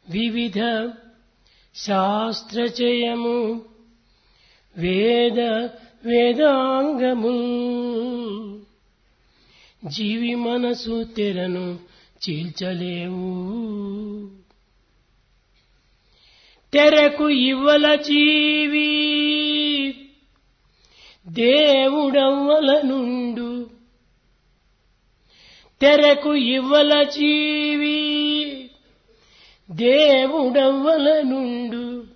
వివిధ శాస్త్రచయము వేద వేదాంగము జీవి మనసు తెరను చీల్చలేవు తెరకు ఇవ్వల జీవి దేవుడవ్వల నుండు తెరకు ఇవ్వల జీవి దేవుడవ్వల నుండు